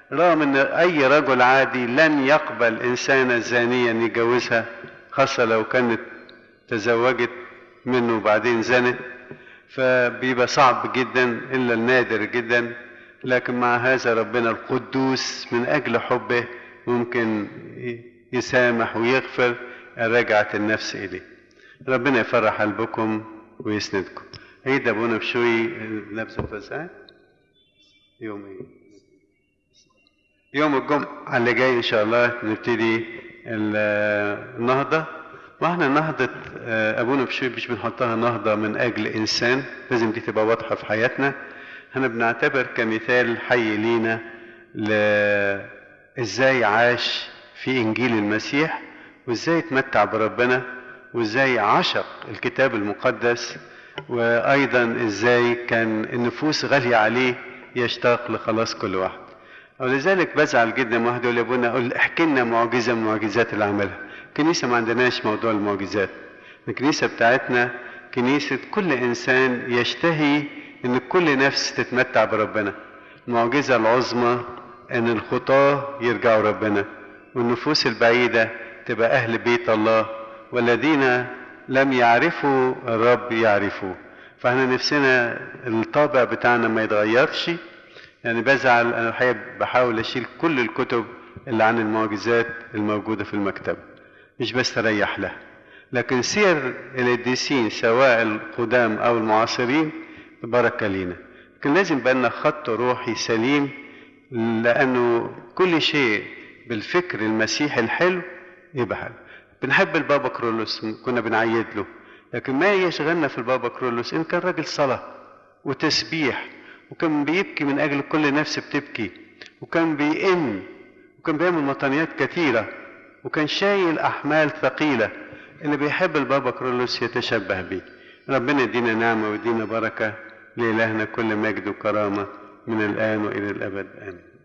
رغم ان اي رجل عادي لن يقبل انسانة زانيا يتجوزها خاصة لو كانت تزوجت منه وبعدين زنت فبيبقى صعب جدا الا النادر جدا لكن مع هذا ربنا القدوس من اجل حبه ممكن يسامح ويغفر رجعت النفس اليه ربنا يفرح قلبكم ويسندكم عيد ابونا بشوي لابسه فساد يوم ايه يوم الجمعة اللي جاي ان شاء الله نبتدي النهضة واحنا نهضة ابونا بشوي مش بنحطها نهضة من اجل انسان لازم دي تبقى واضحة في حياتنا احنا بنعتبر كمثال حي لينا ل ازاي عاش في انجيل المسيح وازاي اتمتع بربنا وازاي عشق الكتاب المقدس وايضا ازاي كان النفوس غالية عليه يشتاق لخلاص كل واحد ولذلك بزعل جدا واحد يقول لابونا قول احكي لنا معجزة من المعجزات اللي عملها الكنيسة ما عندناش موضوع المعجزات الكنيسة بتاعتنا كنيسة كل انسان يشتهي ان كل نفس تتمتع بربنا المعجزة العظمى ان الخطاة يرجعوا ربنا والنفوس البعيدة تبقى اهل بيت الله والذين لم يعرفوا الرب يعرفوه فاحنا نفسنا الطابع بتاعنا ما يتغيرش يعني بزعل انا الحقيقه بحاول اشيل كل الكتب اللي عن المعجزات الموجوده في المكتبه مش بستريح لها لكن سير القديسين سواء القدام او المعاصرين بركه لينا لكن لازم بقى لنا خط روحي سليم لانه كل شيء بالفكر المسيحي الحلو يبقى حلو بنحب البابا كرولوس كنا بنعيد له لكن ما يشغلنا في البابا كرولوس ان كان راجل صلاه وتسبيح وكان بيبكي من اجل كل نفس بتبكي وكان بيئن وكان بيعمل مطانيات كثيره وكان شايل احمال ثقيله اللي بيحب البابا كرولوس يتشبه بيه ربنا يدينا نعمه ويدينا بركه لإلهنا كل مجد وكرامه من الان والى الابد امين